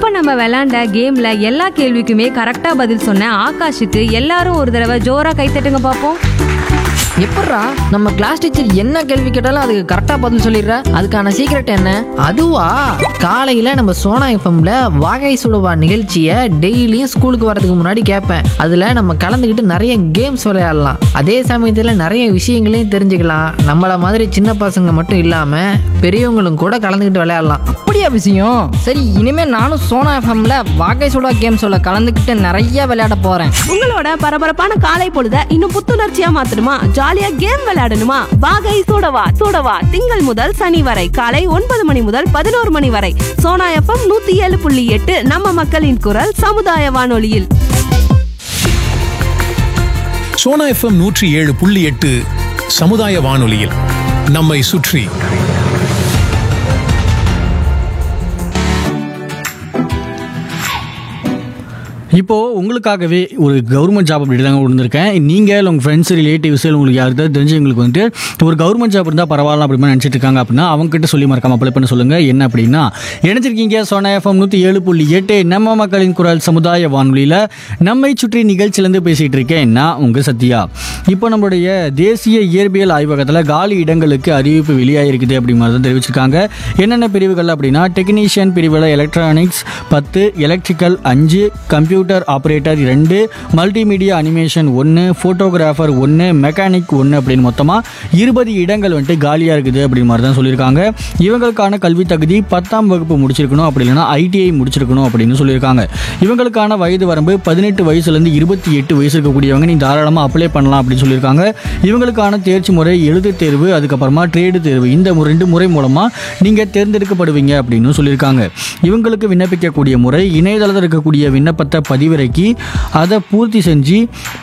இப்ப நம்ம விளையாண்ட கேம்ல எல்லா கேள்விக்குமே கரெக்டா பதில் சொன்ன ஆகாஷுக்கு எல்லாரும் ஒரு தடவை ஜோரா கை தட்டுங்க பாப்போம் எப்பட்றா நம்ம கிளாஸ் டீச்சர் என்ன கேள்வி கேட்டாலும் அதுக்கு கரெக்டா பதில் சொல்லிடுற அதுக்கான சீக்ரெட் என்ன அதுவா காலையில நம்ம சோனா எஃப்எம்ல வாகை சுடுவா நிகழ்ச்சியை டெய்லியும் ஸ்கூலுக்கு வரதுக்கு முன்னாடி கேட்பேன் அதுல நம்ம கலந்துக்கிட்டு நிறைய கேம்ஸ் விளையாடலாம் அதே சமயத்துல நிறைய விஷயங்களையும் தெரிஞ்சுக்கலாம் நம்மள மாதிரி சின்ன பசங்க மட்டும் இல்லாம பெரியவங்களும் கூட கலந்துக்கிட்டு விளையாடலாம் அப்படியா விஷயம் சரி இனிமே நானும் சோனா எஃப்எம்ல வாகை சுடா கேம் சொல்ல கலந்துக்கிட்டு நிறைய விளையாட போறேன் உங்களோட பரபரப்பான காலை பொழுத இன்னும் புத்துணர்ச்சியா மாத்தணுமா ஜாலியா கேம் விளையாடணுமா வாகை சூடவா சூடவா திங்கள் முதல் சனி வரை காலை ஒன்பது மணி முதல் பதினோரு மணி வரை சோனா எஃப்எம் நூத்தி ஏழு புள்ளி எட்டு நம்ம மக்களின் குரல் சமுதாய வானொலியில் சோனா எஃப்எம் நூற்றி ஏழு புள்ளி எட்டு சமுதாய வானொலியில் நம்மை சுற்றி இப்போது உங்களுக்காகவே ஒரு கவர்மெண்ட் ஜாப் அப்படி தாங்க வந்திருக்கேன் நீங்கள் உங்கள் ஃப்ரெண்ட்ஸ் ரிலேட்டிவ்ஸ் உங்களுக்கு யாருக்காவது தெரிஞ்சவங்களுக்கு வந்துட்டு ஒரு கவர்மெண்ட் ஜாப் இருந்தால் பரவாயில்ல அப்படின்னு நினச்சிட்டு இருக்காங்க அப்படின்னா அவங்க கிட்ட சொல்லி மறக்காம அப்ளை பண்ண சொல்லுங்கள் என்ன அப்படின்னா இணைஞ்சிருக்கீங்க சோனா எஃப்எம் நூற்றி ஏழு புள்ளி எட்டு நம்ம மக்களின் குரல் சமுதாய வானொலியில் நம்மை சுற்றி நிகழ்ச்சியிலேருந்து பேசிகிட்டு இருக்கேன் நான் உங்கள் சத்யா இப்போ நம்மளுடைய தேசிய இயற்பியல் ஆய்வகத்தில் காலி இடங்களுக்கு அறிவிப்பு வெளியாகிருக்குது அப்படி மாதிரி தான் தெரிவிச்சிருக்காங்க என்னென்ன பிரிவுகள் அப்படின்னா டெக்னீஷியன் பிரிவில் எலக்ட்ரானிக்ஸ் பத்து எலக்ட்ரிக்கல் அஞ்சு கம்ப்யூட்டர் ஆப்ரேட்டர் ரெண்டு மல்டிமீடியா அனிமேஷன் ஒன்று ஃபோட்டோகிராஃபர் ஒன்று மெக்கானிக் ஒன்று அப்படின்னு மொத்தமாக இருபது இடங்கள் வந்துட்டு காலியாக இருக்குது அப்படின்னு மாதிரி தான் சொல்லியிருக்காங்க இவங்களுக்கான கல்வி தகுதி பத்தாம் வகுப்பு முடிச்சிருக்கணும் அப்படி இல்லைன்னா ஐடிஐ முடிச்சிருக்கணும் அப்படின்னு சொல்லியிருக்காங்க இவங்களுக்கான வயது வரம்பு பதினெட்டு வயசுலேருந்து இருபத்தி எட்டு வயசு இருக்கக்கூடியவங்க நீ தாராளமாக அப்ளை பண்ணலாம் அப்படின்னு சொல்லியிருக்காங்க இவங்களுக்கான தேர்ச்சி முறை எழுத்து தேர்வு அதுக்கப்புறமா ட்ரேடு தேர்வு இந்த மு- ரெண்டு முறை மூலமாக நீங்கள் தேர்ந்தெடுக்கப்படுவீங்க அப்படின்னு சொல்லியிருக்காங்க இவங்களுக்கு விண்ணப்பிக்கக்கூடிய முறை இணையதளத்தில் இருக்கக்கூடிய விண்ணப்பத்தை பதிவிறக்கி அதை பூர்த்தி செஞ்சு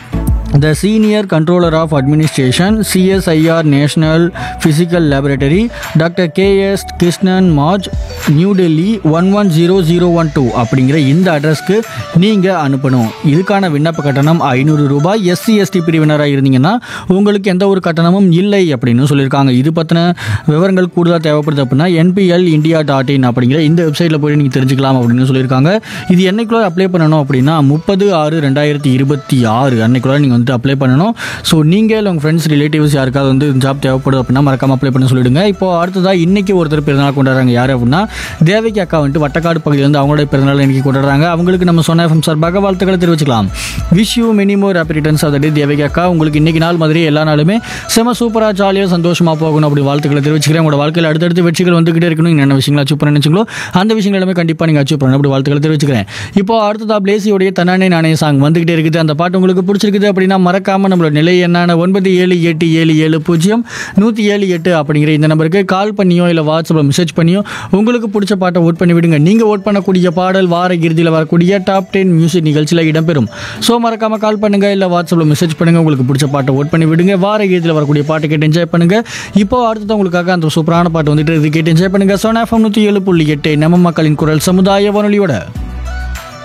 the senior controller of administration CSIR National Physical Laboratory doctor KS Krishnan Marg New Delhi one one zero zero one two அப்படிங்கிற இந்த அட்ரஸ்க்கு நீங்கள் அனுப்பணும் இதுக்கான விண்ணப்ப கட்டணம் ஐநூறு ரூபாய் எஸ்சி எஸ்டி பிரிவினராக இருந்தீங்கன்னா உங்களுக்கு எந்த ஒரு கட்டணமும் இல்லை அப்படின்னு சொல்லியிருக்காங்க இது பற்றின விவரங்கள் கூடுதலாக தேவைப்படுது அப்படின்னா என்பிஎல் இந்தியா டாட் இன் அப்படிங்கிற இந்த வெப்சைட்டில் போய் நீங்கள் தெரிஞ்சுக்கலாம் அப்படின்னு சொல்லியிருக்காங்க இது என்னைக்குள்ள அப்ளை பண்ணணும் அப்படின்னா முப்பது ஆறு ரெண்டாயிரத்தி இருபத்தி ஆறு அன்னைக்குள்ள நீங்கள் வந்துட்டு அப்ளை பண்ணணும் ஸோ நீங்கள் உங்கள் ஃப்ரெண்ட்ஸ் ரிலேட்டிவ்ஸ் யாருக்காவது வந்து ஜாப் தேவைப்படுது அப்படின்னா மறக்காம அப்ளை பண்ண சொல்லிடுங்க இப்போ அடுத்ததாக இன்னைக்கு ஒருத்தர் பிறந்தநாள் கொண்டாடுறாங்க யார் அப்படின்னா தேவகி அக்கா வந்துட்டு வட்டக்காடு பகுதியில் வந்து அவங்களோட பிறந்தநாள் இன்னைக்கு கொண்டாடுறாங்க அவங்களுக்கு நம்ம சொன்ன எஃப்எம் சார்பாக வாழ்த்துக்களை தெரிவிச்சுக்கலாம் wish you many more happy returns of day Devaki அக்கா உங்களுக்கு இன்னைக்கு நாள் மாதிரி எல்லா நாளுமே செம சூப்பராக ஜாலியாக சந்தோஷமாக போகணும் அப்படி வாழ்த்துக்களை தெரிவிச்சுக்கிறேன் உங்களோட வாழ்க்கையில் அடுத்தடுத்து வெற்றிகள் வந்துகிட்டே இருக்கணும் நீங்கள் என்ன விஷயங்களை அச்சீவ் பண்ண நினைச்சீங்களோ அந்த விஷயங்கள் எல்லாமே கண்டிப்பாக நீங்கள் அச்சீவ் பண்ணணும் அப்படி வாழ்த்துக்களை தெரிவிச்சுக்கிறேன் இப்போ அடுத்ததா பிளேசியோடைய தன்னானே நானே சாங் வந்துகிட்டே இருக்குது அந்த பாட்டு உங்களுக்கு பிடிச்சிருக்குது அப்படின்னா மறக்காம நம்மளோட நிலை என்னான ஒன்பது ஏழு எட்டு ஏழு ஏழு பூஜ்ஜியம் நூற்றி ஏழு எட்டு அப்படிங்கிற இந்த நம்பருக்கு கால் பண்ணியோ இல்லை வாட்ஸ்அப்பில் மெசேஜ் பண்ணியோ உங்களுக்கு பிடிச்ச பாட்டை ஓட் பண்ணி விடுங்க நீங்கள் ஓட் பண்ணக்கூடிய பாடல் வார இறுதியில் வரக்கூடிய டாப் டென் மியூசிக் நிகழ்ச்சியில் இடம்பெறும் ஸோ மறக்காம கால் பண்ணுங்க இல்லை வாட்ஸ்அப்பில் மெசேஜ் பண்ணுங்க உங்களுக்கு பிடிச்ச பாட்டை ஓட் பண்ணி விடுங்க வார இறுதியில் வரக்கூடிய பாட்டை கேட்டு என்ஜாய் பண்ணுங்க இப்போ அடுத்தது உங்களுக்காக அந்த சூப்பரான பாட்டு வந்துட்டு இது கேட்டு என்ஜாய் பண்ணுங்க சோனா எஃப்எம் நூற்றி ஏழு புள்ளி எட்டு நம்ம மக்களின் குரல் சமுதாய வானொலியோட